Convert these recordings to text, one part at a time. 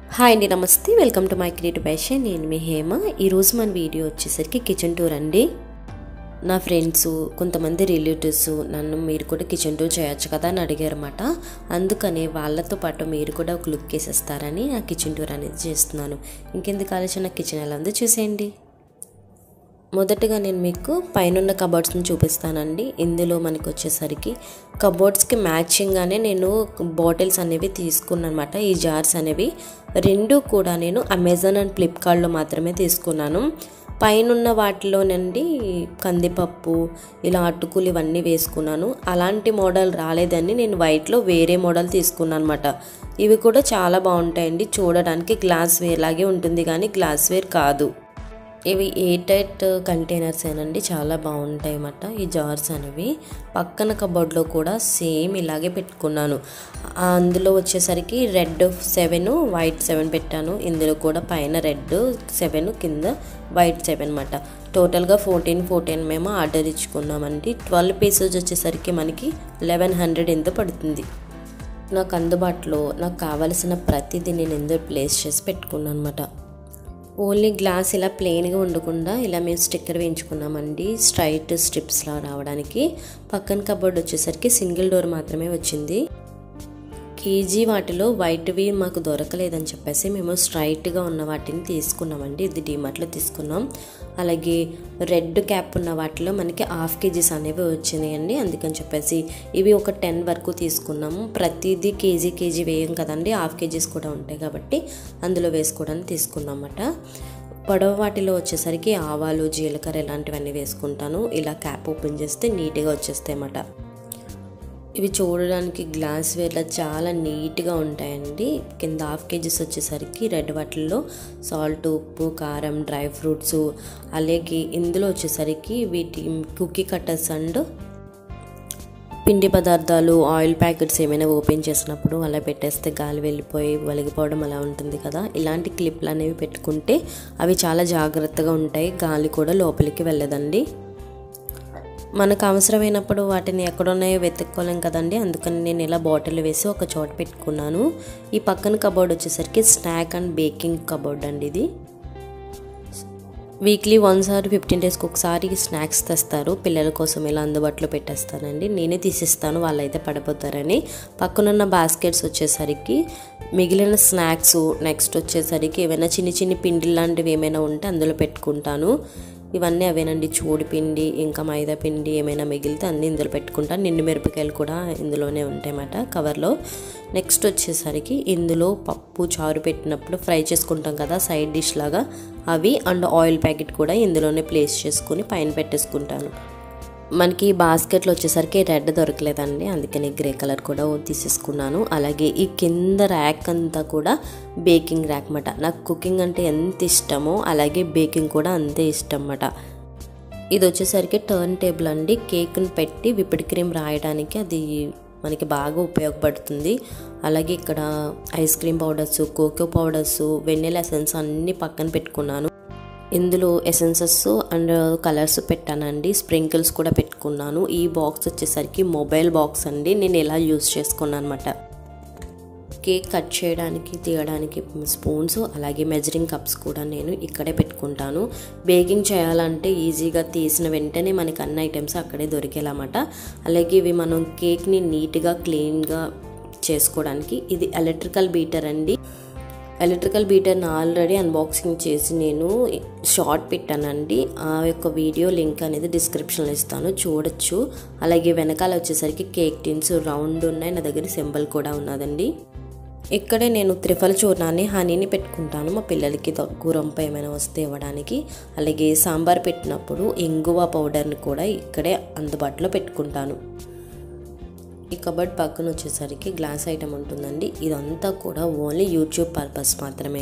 hi అండి నమస్తే welcome to my creative passion నేను మీ హేమ ఈరోజు మన వీడియో వచ్చేసరికి కిచెన్ టూర్ అండి నా ఫ్రెండ్స్ కొంతమంది రిలేటివ్స్ నన్ను మీరు కూడా కిచెన్ టూర్ చేయొచ్చు కదా అని అడిగారన్నమాట అందుకనే వాళ్ళతో పాటు మీరు కూడా ఒక లుక్ వేసేస్తారని నా కిచెన్ టూర్ అనేది చేస్తున్నాను ఇంకెందుకు ఆలోచన నా కిచెన్ ఎలా ఉందో చూసేయండి మొదటగా నేను మీకు పైన కబోర్డ్స్ని చూపిస్తానండి ఇందులో మనకి వచ్చేసరికి కబోర్డ్స్కి మ్యాచింగ్గానే నేను బాటిల్స్ అనేవి తీసుకున్నాను అనమాట ఈ జార్స్ అనేవి రెండు కూడా నేను అమెజాన్ అండ్ ఫ్లిప్కార్ట్లో మాత్రమే తీసుకున్నాను పైన వాటిలోనండి కందిపప్పు ఇలా అటుకులు ఇవన్నీ వేసుకున్నాను అలాంటి మోడల్ రాలేదని నేను వైట్లో వేరే మోడల్ తీసుకున్నాను అనమాట ఇవి కూడా చాలా బాగుంటాయండి చూడడానికి గ్లాస్ వేర్ లాగే ఉంటుంది కానీ గ్లాస్ వేర్ కాదు ఇవి ఎయిర్ టైట్ కంటైనర్స్ ఏనండి చాలా బాగుంటాయి అన్నమాట ఈ జార్స్ అనేవి పక్కన కబోర్డ్లో కూడా సేమ్ ఇలాగే పెట్టుకున్నాను అందులో వచ్చేసరికి రెడ్ సెవెన్ వైట్ సెవెన్ పెట్టాను ఇందులో కూడా పైన రెడ్ సెవెన్ కింద వైట్ సెవెన్ అనమాట టోటల్గా ఫోర్టీన్ ఫోర్టీన్ మేము ఆర్డర్ ఇచ్చుకున్నామండి ట్వెల్వ్ పీసెస్ వచ్చేసరికి మనకి లెవెన్ హండ్రెడ్ ఎంత పడుతుంది నాకు అందుబాటులో నాకు కావలసిన ప్రతిదీ నేను ఎందులో ప్లేస్ చేసి పెట్టుకున్నాను అనమాట ఓన్లీ గ్లాస్ ఇలా ప్లెయిన్గా ఉండకుండా ఇలా మేము స్టిక్కర్ వేయించుకున్నామండి స్ట్రైట్ స్ట్రిప్స్లా రావడానికి పక్కన కబోర్డ్ వచ్చేసరికి సింగిల్ డోర్ మాత్రమే వచ్చింది కేజీ వాటిలో వైట్వి మాకు దొరకలేదని చెప్పేసి మేము స్ట్రైట్గా ఉన్న వాటిని తీసుకున్నామండి ఇది డిమార్ట్లో తీసుకున్నాం అలాగే రెడ్ క్యాప్ ఉన్న వాటిలో మనకి హాఫ్ కేజీస్ అనేవి వచ్చినాయండి అందుకని చెప్పేసి ఇవి ఒక టెన్ వరకు తీసుకున్నాము ప్రతిదీ కేజీ కేజీ వేయం కదండి హాఫ్ కేజీస్ కూడా ఉంటాయి కాబట్టి అందులో వేసుకోవడానికి తీసుకున్నామన్నమాట పొడవ వాటిలో వచ్చేసరికి ఆవాలు జీలకర్ర ఇలాంటివన్నీ వేసుకుంటాను ఇలా క్యాప్ ఓపెన్ చేస్తే నీట్గా వచ్చేస్తాయి అన్నమాట ఇవి చూడడానికి గ్లాస్ వేర్లో చాలా నీట్గా ఉంటాయండి కింద హాఫ్ కేజీస్ వచ్చేసరికి రెడ్ వాటిల్లో సాల్ట్ ఉప్పు కారం డ్రై ఫ్రూట్స్ అలాగే ఇందులో వచ్చేసరికి వీటి కుకీ కట్టర్స్ అండ్ పిండి పదార్థాలు ఆయిల్ ప్యాకెట్స్ ఏమైనా ఓపెన్ చేసినప్పుడు అలా పెట్టేస్తే గాలి వెళ్ళిపోయి వలిగిపోవడం అలా ఉంటుంది కదా ఇలాంటి క్లిప్లు అనేవి పెట్టుకుంటే అవి చాలా జాగ్రత్తగా ఉంటాయి గాలి కూడా లోపలికి వెళ్ళదండి మనకు అవసరమైనప్పుడు వాటిని ఎక్కడున్నాయో వెతుక్కోలేం కదండి అందుకని నేను ఇలా బాటిల్ వేసి ఒక చోట పెట్టుకున్నాను ఈ పక్కన కబోర్డ్ వచ్చేసరికి స్నాక్ అండ్ బేకింగ్ కబోర్డ్ అండి ఇది వీక్లీ వన్స్ ఆర్ ఫిఫ్టీన్ డేస్కి ఒకసారి స్నాక్స్ తెస్తారు పిల్లల కోసం ఇలా అందుబాటులో పెట్టేస్తానండి నేనే తీసిస్తాను వాళ్ళైతే పడిపోతారని పక్కనున్న బాస్కెట్స్ వచ్చేసరికి మిగిలిన స్నాక్స్ నెక్స్ట్ వచ్చేసరికి ఏమైనా చిన్ని చిన్ని పిండి లాంటివి ఏమైనా ఉంటే అందులో పెట్టుకుంటాను ఇవన్నీ అవేనండి చూడి పిండి ఇంకా మైదా పిండి ఏమైనా మిగిలితే అన్నీ ఇందులో పెట్టుకుంటాను నిండు మిరపకాయలు కూడా ఇందులోనే ఉంటాయన్నమాట కవర్లో నెక్స్ట్ వచ్చేసరికి ఇందులో పప్పు చారు పెట్టినప్పుడు ఫ్రై చేసుకుంటాం కదా సైడ్ డిష్ లాగా అవి అండ్ ఆయిల్ ప్యాకెట్ కూడా ఇందులోనే ప్లేస్ చేసుకుని పైన పెట్టేసుకుంటాను మనకి ఈ బాస్కెట్లో వచ్చేసరికి రెడ్ దొరకలేదండి అందుకని గ్రే కలర్ కూడా తీసేసుకున్నాను అలాగే ఈ కింద ర్యాక్ అంతా కూడా బేకింగ్ ర్యాక్ అన్నమాట నాకు కుకింగ్ అంటే ఎంత ఇష్టమో అలాగే బేకింగ్ కూడా అంతే ఇష్టం అన్నమాట ఇది వచ్చేసరికి టర్న్ టేబుల్ అండి కేక్ని పెట్టి విపిడ్ క్రీమ్ రాయడానికి అది మనకి బాగా ఉపయోగపడుతుంది అలాగే ఇక్కడ ice cream powders cocoa powders vanilla essence అన్నీ పక్కన పెట్టుకున్నాను ఇందులో ఎసెన్సెస్ అండ్ కలర్స్ పెట్టానండి స్ప్రింకిల్స్ కూడా పెట్టుకున్నాను ఈ బాక్స్ వచ్చేసరికి మొబైల్ బాక్స్ అండి నేను ఎలా యూజ్ చేసుకున్నాను అనమాట కేక్ కట్ చేయడానికి తీయడానికి స్పూన్స్ అలాగే మెజరింగ్ కప్స్ కూడా నేను ఇక్కడే పెట్టుకుంటాను బేకింగ్ చేయాలంటే ఈజీగా తీసిన వెంటనే మనకి అన్ని ఐటమ్స్ అక్కడే దొరికేలామాట అలాగే ఇవి మనం కేక్ని నీట్గా క్లీన్గా చేసుకోవడానికి ఇది ఎలక్ట్రికల్ బీటర్ అండి ఎలక్ట్రికల్ బీటర్ని ఆల్రెడీ అన్బాక్సింగ్ చేసి నేను షార్ట్ పెట్టానండి ఆ యొక్క వీడియో లింక్ అనేది డిస్క్రిప్షన్లో ఇస్తాను చూడొచ్చు అలాగే వెనకాల వచ్చేసరికి కేక్ టిన్స్ రౌండ్ ఉన్నాయి నా దగ్గర సింబల్ కూడా ఉన్నదండి ఇక్కడే నేను త్రిఫల చూర్ణాన్ని హనీని పెట్టుకుంటాను మా పిల్లలకి తక్కువ రొంప ఏమైనా వస్తే ఇవ్వడానికి అలాగే సాంబార్ పెట్టినప్పుడు ఇంగువ పౌడర్ని కూడా ఇక్కడే అందుబాటులో పెట్టుకుంటాను ఈ కబర్డ్ పక్కన వచ్చేసరికి గ్లాస్ ఐటమ్ ఉంటుందండి ఇదంతా కూడా ఓన్లీ యూట్యూబ్ పర్పస్ మాత్రమే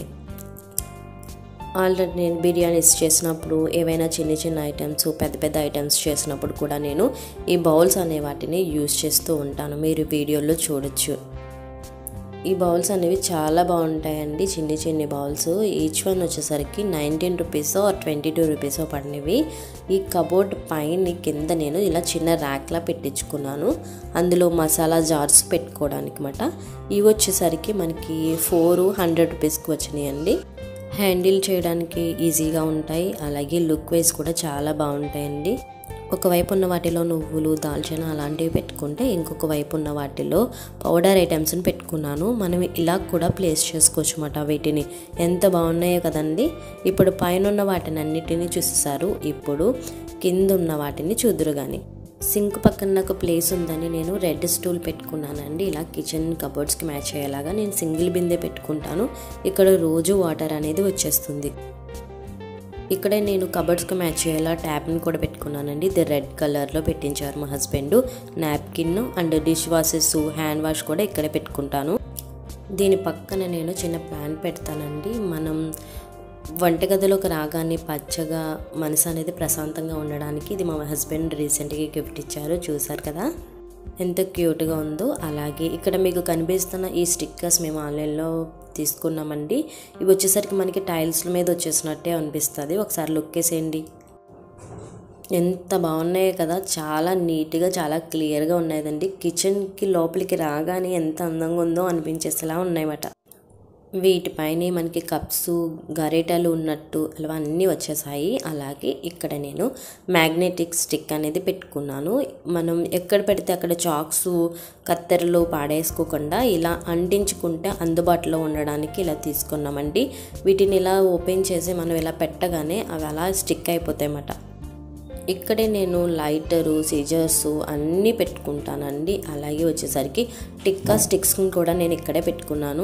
ఆల్రెడీ నేను బిర్యానీస్ చేసినప్పుడు ఏవైనా చిన్న చిన్న ఐటమ్స్ పెద్ద పెద్ద ఐటమ్స్ చేసినప్పుడు కూడా నేను ఈ బౌల్స్ అనే వాటిని యూజ్ చేస్తూ ఉంటాను మీరు వీడియోలో చూడొచ్చు ఈ బౌల్స్ అనేవి చాలా బాగుంటాయండి చిన్ని చిన్ని బౌల్స్ ఈచ్ వన్ వచ్చేసరికి nineteen rupees or twenty two rupees పడినవి ఈ కబోర్డ్ పైన కింద నేను ఇలా చిన్న ర్యాక్లా పెట్టించుకున్నాను అందులో మసాలా జార్స్ పెట్టుకోవడానికి అనమాట ఇవి వచ్చేసరికి మనకి ఫోర్ హండ్రెడ్ రూపీస్కి వచ్చినాయండి హ్యాండిల్ చేయడానికి ఈజీగా ఉంటాయి అలాగే లుక్ వైజ్ కూడా చాలా బాగుంటాయండి ఒకవైపు ఉన్న వాటిలో నువ్వులు దాల్చిన అలాంటివి పెట్టుకుంటే ఇంకొక వైపు ఉన్న వాటిలో పౌడర్ ఐటమ్స్ని పెట్టుకున్నాను మనం ఇలా కూడా ప్లేస్ చేసుకోవచ్చు అన్నమాట వీటిని ఎంత బాగున్నాయో కదండి ఇప్పుడు పైన ఉన్న వాటిని అన్నిటినీ చూసేసారు ఇప్పుడు కింద ఉన్న వాటిని చూదురు కానీ సింక్ పక్కన నాకు ప్లేస్ ఉందని నేను రెడ్ స్టూల్ పెట్టుకున్నానండి ఇలా కిచెన్ కబోర్డ్స్కి మ్యాచ్ అయ్యేలాగా నేను సింగిల్ బిందె పెట్టుకుంటాను ఇక్కడ రోజు వాటర్ అనేది వచ్చేస్తుంది ఇక్కడే నేను కబర్డ్స్కి మ్యాచ్ అయ్యేలా ట్యాప్ని కూడా పెట్టుకున్నానండి ఇది రెడ్ కలర్లో పెట్టించారు మా husband napkin and dish washes hand wash కూడా ఇక్కడే పెట్టుకుంటాను దీని పక్కన నేను చిన్న ప్లాన్ పెడతానండి మనం వంటగదిలోకి రాగానే పచ్చగా మనసు అనేది ప్రశాంతంగా ఉండడానికి ఇది మా హస్బెండ్ రీసెంట్గా గిఫ్ట్ ఇచ్చారు చూసారు కదా ఎంత క్యూట్గా ఉందో అలాగే ఇక్కడ మీకు కనిపిస్తున్న ఈ స్టిక్కర్స్ మేము ఆన్లైన్లో తీసుకున్నామండి ఇవి వచ్చేసరికి మనకి టైల్స్ మీద వచ్చేసినట్టే అనిపిస్తుంది ఒకసారి లుక్ వేసేయండి ఎంత బాగున్నాయి కదా చాలా నీట్గా చాలా క్లియర్గా ఉన్నాయండి కిచెన్కి లోపలికి రాగానే ఎంత అందంగా ఉందో అనిపించేసేలా ఉన్నాయన్నమాట వీటిపైన మనకి కప్స్ గరిటెలు ఉన్నట్టు అలా అన్నీ వచ్చేసాయి అలాగే ఇక్కడ నేను మ్యాగ్నెటిక్ స్టిక్ అనేది పెట్టుకున్నాను మనం ఎక్కడ పెడితే అక్కడ చాక్స్ కత్తెరలు పాడేసుకోకుండా ఇలా అంటించుకుంటే అందుబాటులో ఉండడానికి ఇలా తీసుకున్నామండి వీటిని ఇలా ఓపెన్ చేసి మనం ఇలా పెట్టగానే అవి అలా స్టిక్ అయిపోతాయి అన్నమాట ఇక్కడే నేను లైటరు సిజర్స్ అన్నీ పెట్టుకుంటానండి అలాగే వచ్చేసరికి టిక్కా స్టిక్స్ని కూడా నేను ఇక్కడే పెట్టుకున్నాను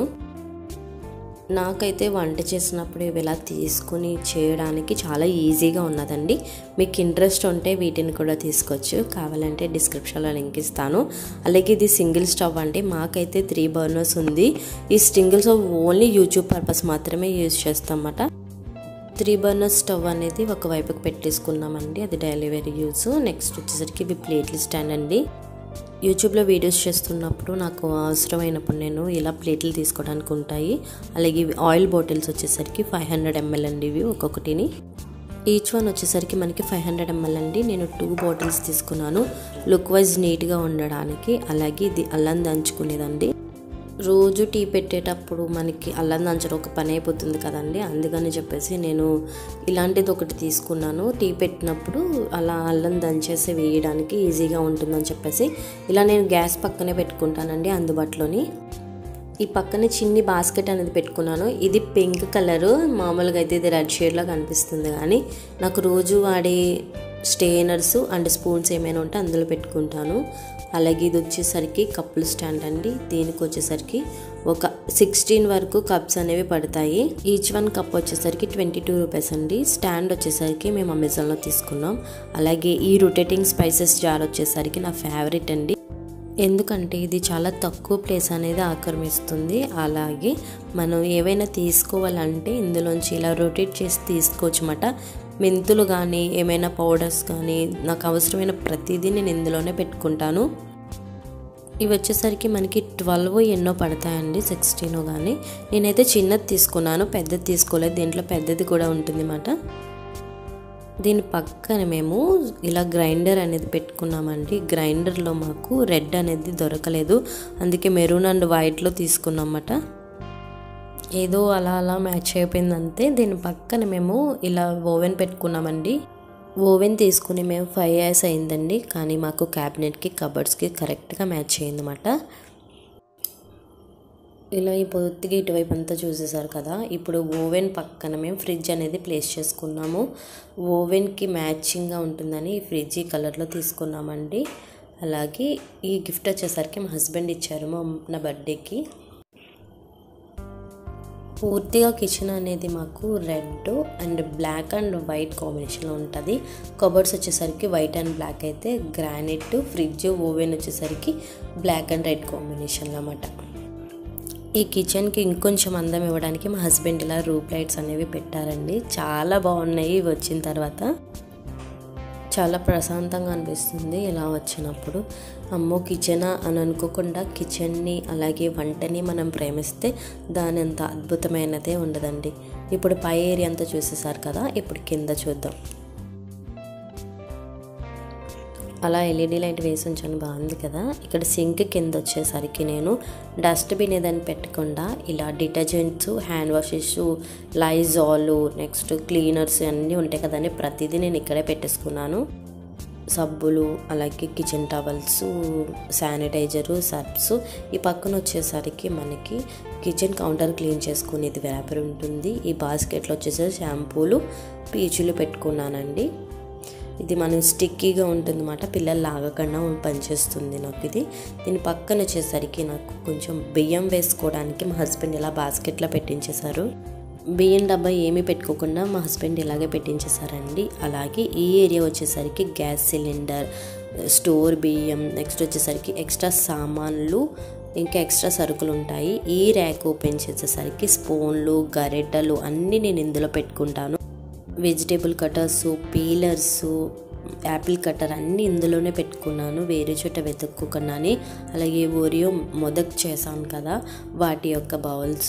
నాకైతే వంట చేసినప్పుడు ఇవి ఇలా తీసుకుని చేయడానికి చాలా ఈజీగా ఉన్నదండి మీకు ఇంట్రెస్ట్ ఉంటే వీటిని కూడా తీసుకోవచ్చు కావాలంటే డిస్క్రిప్షన్లో లింక్ ఇస్తాను అలాగే ఇది సింగిల్ స్టవ్ అండి మాకైతే త్రీ బర్నర్స్ ఉంది ఈ single stove only YouTube purpose మాత్రమే యూజ్ చేస్తాం అన్నమాట త్రీ బర్నర్ స్టవ్ అనేది ఒక వైపుకి పెట్టేసుకున్నామండి అది డైలీ వేర్ యూజ్ నెక్స్ట్ వచ్చేసరికి ఇవి ప్లేట్లు స్టాండ్ అండి యూట్యూబ్లో వీడియోస్ చేస్తున్నప్పుడు నాకు అవసరమైనప్పుడు నేను ఇలా ప్లేట్లు తీసుకోవడానికి ఉంటాయి అలాగే ఇవి ఆయిల్ బాటిల్స్ వచ్చేసరికి ఫైవ్ హండ్రెడ్ ఎంఎల్ అండి ఇవి ఒక్కొక్కటిని ఈచ్ వన్ వచ్చేసరికి మనకి ఫైవ్ హండ్రెడ్ ఎంఎల్ అండి నేను టూ బాటిల్స్ తీసుకున్నాను లుక్ వైజ్ నీట్గా ఉండడానికి అలాగే ఇది అల్లం దంచుకునేదండి రోజు టీ పెట్టేటప్పుడు మనకి అల్లం దంచడం ఒక పని అయిపోతుంది కదండి అందుకని చెప్పేసి నేను ఇలాంటిది ఒకటి తీసుకున్నాను టీ పెట్టినప్పుడు అలా అల్లం దంచేసి వేయడానికి ఈజీగా ఉంటుందని చెప్పేసి ఇలా నేను గ్యాస్ పక్కనే పెట్టుకుంటానండి అందుబాటులోని ఈ పక్కనే చిన్ని బాస్కెట్ అనేది పెట్టుకున్నాను ఇది పింక్ కలరు మామూలుగా అయితే ఇది రెడ్ షేడ్లో కనిపిస్తుంది కానీ నాకు రోజు వాడే స్టేనర్స్ అండ్ స్పూన్స్ ఏమైనా ఉంటే అందులో పెట్టుకుంటాను అలాగే ఇది వచ్చేసరికి కప్పులు స్టాండ్ అండి దీనికి వచ్చేసరికి ఒక సిక్స్టీన్ వరకు కప్స్ అనేవి పడతాయి ఈచ్ వన్ కప్ వచ్చేసరికి ట్వంటీ టూ రూపీస్ అండి స్టాండ్ వచ్చేసరికి మేము అమెజాన్లో తీసుకున్నాం అలాగే ఈ రొటేటింగ్ స్పైసెస్ జార్ వచ్చేసరికి నా ఫేవరెట్ అండి ఎందుకంటే ఇది చాలా తక్కువ ప్లేస్ అనేది ఆక్రమిస్తుంది అలాగే మనం ఏవైనా తీసుకోవాలంటే ఇందులోంచి ఇలా రొటేట్ చేసి తీసుకోవచ్చు అన్నమాట మెంతులు కానీ ఏమైనా పౌడర్స్ కానీ నాకు అవసరమైన ప్రతిదీ నేను ఇందులోనే పెట్టుకుంటాను ఇవి వచ్చేసరికి మనకి ట్వెల్వ్ ఎన్నో పడతాయండి సిక్స్టీన్ కానీ నేనైతే చిన్నది తీసుకున్నాను పెద్దది తీసుకోలేదు దీంట్లో పెద్దది కూడా ఉంటుంది అన్నమాట దీని పక్కన మేము ఇలా గ్రైండర్ అనేది పెట్టుకున్నామండి గ్రైండర్లో మాకు రెడ్ అనేది దొరకలేదు అందుకే మెరూన్ అండ్ వైట్లో తీసుకున్నామన్నమాట ఏదో అలా అలా మ్యాచ్ అయిపోయింది అంతే దీని పక్కన మేము ఇలా ఓవెన్ పెట్టుకున్నామండి ఓవెన్ తీసుకుని మేము ఫైవ్ ఇయర్స్ అయిందండి కానీ మాకు క్యాబినెట్కి కబర్డ్స్కి కరెక్ట్గా మ్యాచ్ అయిందన్నమాట ఇలా ఈ పొద్దుగా ఇటువైపు అంతా చూసేసారు కదా ఇప్పుడు ఓవెన్ పక్కన మేము ఫ్రిడ్జ్ అనేది ప్లేస్ చేసుకున్నాము ఓవెన్కి మ్యాచింగ్గా ఉంటుందని ఈ ఫ్రిడ్జ్ ఈ కలర్లో తీసుకున్నామండి అలాగే ఈ గిఫ్ట్ వచ్చేసరికి మా హస్బెండ్ ఇచ్చారు మా నా బర్త్డేకి పూర్తిగా కిచెన్ అనేది మాకు red and black and white కాంబినేషన్లో ఉంటుంది కబర్డ్స్ వచ్చేసరికి వైట్ అండ్ బ్లాక్ అయితే గ్రానైట్ ఫ్రిడ్జ్ ఓవెన్ వచ్చేసరికి బ్లాక్ అండ్ రెడ్ కాంబినేషన్లో అన్నమాట ఈ కిచెన్కి ఇంకొంచెం అందం ఇవ్వడానికి మా హస్బెండ్ ఇలా రూప్ లైట్స్ అనేవి పెట్టారండి చాలా బాగున్నాయి ఇవి వచ్చిన తర్వాత చాలా ప్రశాంతంగా అనిపిస్తుంది ఇలా వచ్చినప్పుడు అమ్మో కిచెనా అని అనుకోకుండా కిచెన్ని అలాగే వంటని మనం ప్రేమిస్తే దాని అంత అద్భుతమైనదే ఉండదండి ఇప్పుడు పై ఏరియా అంతా చూసేసారు కదా ఇప్పుడు కింద చూద్దాం అలా ఎల్ఈడి లైట్ వేసి ఉంచాను బాగుంది కదా ఇక్కడ సింక్ కింద వచ్చేసరికి నేను డస్ట్బిన్ ఏదైనా పెట్టకుండా ఇలా డిటర్జెంట్స్ హ్యాండ్ వాషెస్ లైజాలు నెక్స్ట్ క్లీనర్స్ అన్నీ ఉంటాయి కదండి ప్రతిదీ నేను ఇక్కడే పెట్టేసుకున్నాను సబ్బులు అలాగే కిచెన్ టవల్స్ శానిటైజరు సర్ప్స్ ఈ పక్కన వచ్చేసరికి మనకి కిచెన్ కౌంటర్ క్లీన్ చేసుకునేది వ్యాపర్ ఉంటుంది ఈ బాస్కెట్లో వచ్చేసరికి షాంపూలు పీచులు పెట్టుకున్నానండి ఇది మనం స్టిక్కీగా ఉంటుందన్నమాట పిల్లలు లాగకుండా పనిచేస్తుంది నాకు ఇది దీని పక్కన వచ్చేసరికి నాకు కొంచెం బియ్యం వేసుకోవడానికి మా హస్బెండ్ ఇలా బాస్కెట్లో పెట్టించేశారు బియ్యం డబ్బా ఏమీ పెట్టుకోకుండా మా హస్బెండ్ ఇలాగే పెట్టించేశారండి అలాగే ఈ ఏరియా వచ్చేసరికి గ్యాస్ సిలిండర్ స్టోర్ బియ్యం నెక్స్ట్ వచ్చేసరికి ఎక్స్ట్రా సామాన్లు ఇంకా ఎక్స్ట్రా సరుకులు ఉంటాయి ఈ ర్యాక్ ఓపెన్ చేసేసరికి స్పూన్లు గరిటెలు అన్నీ నేను ఇందులో పెట్టుకుంటాను vegetable cutters peelers apple cutter అన్నీ ఇందులోనే పెట్టుకున్నాను వేరే చోట వెతుక్కోకుండానే అలాగే ఓరియో మొదక్ చేశాను కదా వాటి యొక్క బౌల్స్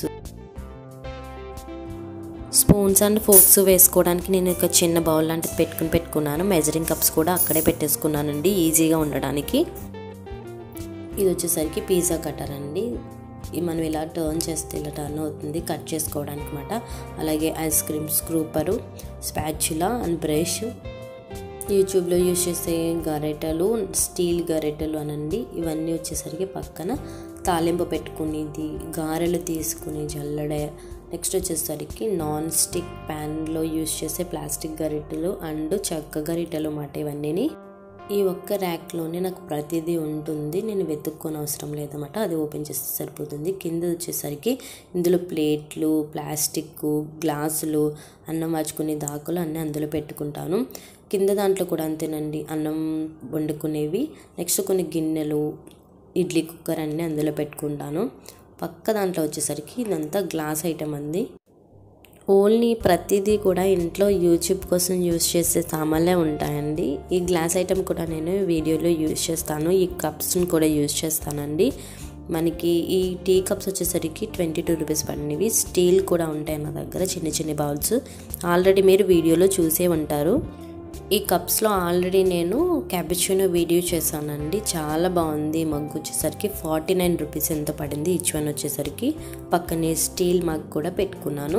స్పూన్స్ అండ్ ఫోక్స్ వేసుకోవడానికి నేను ఒక చిన్న బౌల్ లాంటిది పెట్టుకుని పెట్టుకున్నాను మెజరింగ్ కప్స్ కూడా అక్కడే పెట్టేసుకున్నానండి ఈజీగా ఉండడానికి ఇది వచ్చేసరికి పిజ్జా కట్టర్ అండి మనం ఇలా టర్న్ చేస్తే ఇలా టర్న్ అవుతుంది కట్ చేసుకోవడానికి అనమాట అలాగే ice cream scooper spatula and brush యూట్యూబ్లో యూజ్ చేసే గరెటలు స్టీల్ గరెటలు అనండి ఇవన్నీ వచ్చేసరికి పక్కన తాలింపు పెట్టుకునేది గారెలు తీసుకుని జల్లడే నెక్స్ట్ వచ్చేసరికి నాన్ స్టిక్ ప్యాన్లో యూజ్ చేసే ప్లాస్టిక్ గరిటెలు అండ్ చెక్క గరిటెలు అన్నమాట ఇవన్నీ ఈ ఒక్క ర్యాక్లోనే నాకు ప్రతిదీ ఉంటుంది నేను వెతుక్కొని అవసరం లేదన్నమాట అది ఓపెన్ చేస్తే సరిపోతుంది కింద వచ్చేసరికి ఇందులో ప్లేట్లు ప్లాస్టిక్ గ్లాసులు అన్నం వాచుకునే దాకులు అన్నీ అందులో పెట్టుకుంటాను కింద దాంట్లో కూడా అంతేనండి అన్నం వండుకునేవి నెక్స్ట్ కొన్ని గిన్నెలు ఇడ్లీ కుక్కర్ అన్నీ అందులో పెట్టుకుంటాను పక్క దాంట్లో వచ్చేసరికి ఇదంతా గ్లాస్ ఐటమ్ అంది ఓన్లీ ప్రతిదీ కూడా ఇంట్లో యూట్యూబ్ కోసం యూజ్ చేసే సామాన్లే ఉంటాయండి ఈ గ్లాస్ ఐటమ్ కూడా నేను వీడియోలో యూజ్ చేస్తాను ఈ కప్స్ని కూడా యూజ్ చేస్తానండి మనకి ఈ టీ కప్స్ వచ్చేసరికి ట్వంటీ టూ రూపీస్ పడినవి స్టీల్ కూడా ఉంటాయి నా దగ్గర చిన్న చిన్న బౌల్స్ ఆల్రెడీ మీరు వీడియోలో చూసే ఉంటారు ఈ కప్స్లో ఆల్రెడీ నేను క్యాబిచినో వీడియో చేశానండి చాలా బాగుంది మగ్ వచ్చేసరికి ఫార్టీ నైన్ రూపీస్ ఎంత పడింది ఈచ్ వన్ వచ్చేసరికి పక్కనే స్టీల్ మగ్ కూడా పెట్టుకున్నాను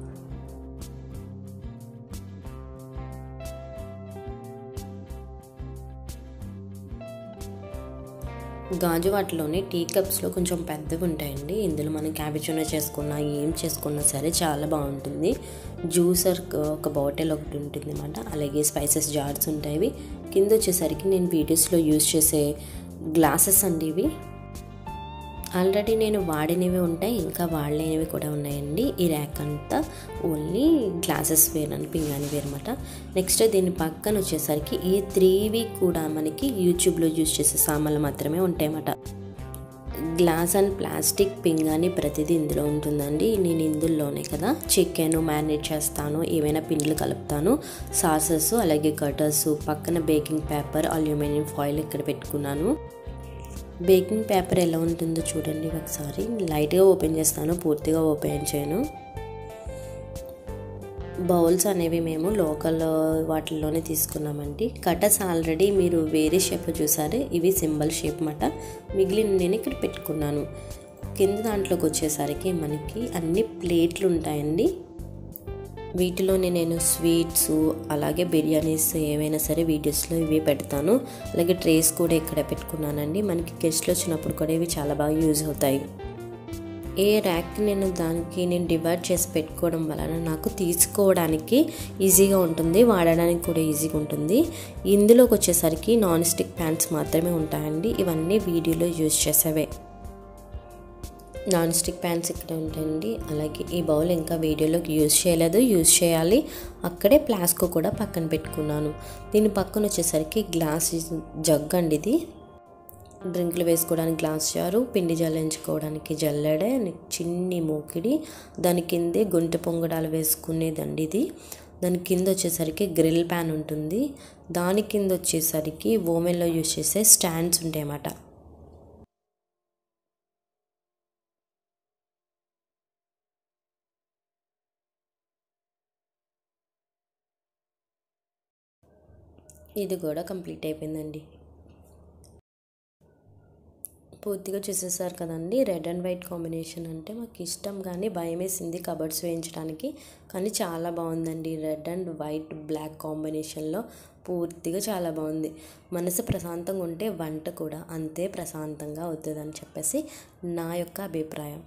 గాజు వాటిలోనే టీ కప్స్లో కొంచెం పెద్దవి ఉంటాయండి ఇందులో మనం క్యాబేజీనో చేసుకున్నా ఏం చేసుకున్నా సరే చాలా బాగుంటుంది జ్యూసర్ ఒక బాటిల్ ఒకటి ఉంటుంది అనమాట అలాగే స్పైసెస్ జార్స్ ఉంటాయి కింద వచ్చేసరికి నేను వీడియోస్లో యూజ్ చేసే గ్లాసెస్ అండి ఇవి ఆల్రెడీ నేను వాడినవి ఉంటాయి ఇంకా వాడలేనివి కూడా ఉన్నాయండి ఈ ర్యాక్ అంతా ఓన్లీ గ్లాసెస్ వేర్ అని పింగాని వేర్ అనమాట నెక్స్ట్ దీని పక్కన వచ్చేసరికి ఈ త్రీవి కూడా మనకి యూట్యూబ్లో యూజ్ చేసే సామాన్లు మాత్రమే ఉంటాయన్నమాట గ్లాస్ అండ్ ప్లాస్టిక్ పింగాని ప్రతిదీ ఇందులో ఉంటుందండి నేను ఇందులోనే కదా చికెన్ మ్యారినేట్ చేస్తాను ఏమైనా పిండిలు కలుపుతాను సాసెస్ అలాగే కటర్స్ పక్కన బేకింగ్ పేపర్ అల్యూమినియం ఫాయిల్ ఇక్కడ పెట్టుకున్నాను బేకింగ్ పేపర్ ఎలా ఉంటుందో చూడండి ఒకసారి లైట్గా ఓపెన్ చేస్తాను పూర్తిగా ఓపెన్ చేయను బౌల్స్ అనేవి మేము లోకల్ వాటిల్లోనే తీసుకున్నామండి కటర్స్ ఆల్రెడీ మీరు వేరే షేప్ చూసారు ఇవి సింబల్ షేప్ మాట మిగిలిన నేను ఇక్కడ పెట్టుకున్నాను కింద దాంట్లోకి వచ్చేసరికి మనకి అన్ని ప్లేట్లు ఉంటాయండి వీటిలోనే నేను స్వీట్స్ అలాగే బిర్యానీస్ ఏవైనా సరే వీడియోస్లో ఇవి పెడతాను అలాగే ట్రేస్ కూడా ఇక్కడ పెట్టుకున్నానండి మనకి గెస్ట్లు వచ్చినప్పుడు కూడా ఇవి చాలా బాగా యూజ్ అవుతాయి ఏ ర్యాక్ నేను దానికి నేను డివైడ్ చేసి పెట్టుకోవడం వలన నాకు తీసుకోవడానికి ఈజీగా ఉంటుంది వాడడానికి కూడా ఈజీగా ఉంటుంది ఇందులోకి వచ్చేసరికి నాన్ స్టిక్ ప్యాన్స్ మాత్రమే ఉంటాయండి ఇవన్నీ వీడియోలో యూజ్ చేసేవే నాన్ స్టిక్ ప్యాన్స్ ఇక్కడ ఉంటాయండి అలాగే ఈ బౌల్ ఇంకా వీడియోలోకి యూజ్ చేయలేదు యూజ్ చేయాలి అక్కడే ప్లాస్కో కూడా పక్కన పెట్టుకున్నాను దీని పక్కన వచ్చేసరికి గ్లాస్ జగ్ అండి ఇది డ్రింకులు వేసుకోవడానికి గ్లాస్ జారు పిండి జల్లించుకోవడానికి జల్లెడే చిన్ని మూకిడి దాని కిందే గుంటె పొంగడాలు వేసుకునేదండి ఇది దాని కింద వచ్చేసరికి గ్రిల్ ప్యాన్ ఉంటుంది దాని కింద వచ్చేసరికి ఓవెన్లో యూజ్ చేసే స్టాండ్స్ ఉంటాయి అన్నమాట ఇది కూడా కంప్లీట్ అయిపోయిందండి పూర్తిగా చూసేసారు కదండి రెడ్ అండ్ వైట్ కాంబినేషన్ అంటే మాకు ఇష్టం కానీ భయం వేసింది కబర్డ్స్ వేయించడానికి కానీ చాలా బాగుందండి రెడ్ అండ్ వైట్ బ్లాక్ కాంబినేషన్లో పూర్తిగా చాలా బాగుంది మనసు ప్రశాంతంగా ఉంటే వంట కూడా అంతే ప్రశాంతంగా అవుతుందని చెప్పేసి నా యొక్క అభిప్రాయం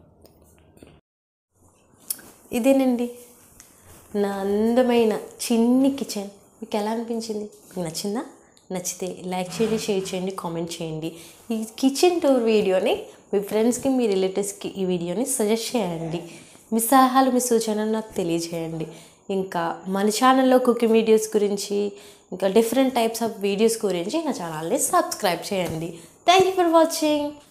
ఇదేనండి నా అందమైన చిన్ని కిచెన్ మీకు ఎలా అనిపించింది మీకు నచ్చిందా నచ్చితే లైక్ చేయండి షేర్ చేయండి కామెంట్ చేయండి ఈ కిచెన్ టూర్ వీడియోని మీ ఫ్రెండ్స్కి మీ రిలేటివ్స్కి ఈ వీడియోని సజెస్ట్ చేయండి మీ సలహాలు మీ సూచనలు నాకు తెలియజేయండి ఇంకా మన ఛానల్లో కుకింగ్ వీడియోస్ గురించి ఇంకా డిఫరెంట్ టైప్స్ ఆఫ్ వీడియోస్ గురించి నా ఛానల్ని సబ్స్క్రైబ్ చేయండి థ్యాంక్ యూ ఫర్ వాచింగ్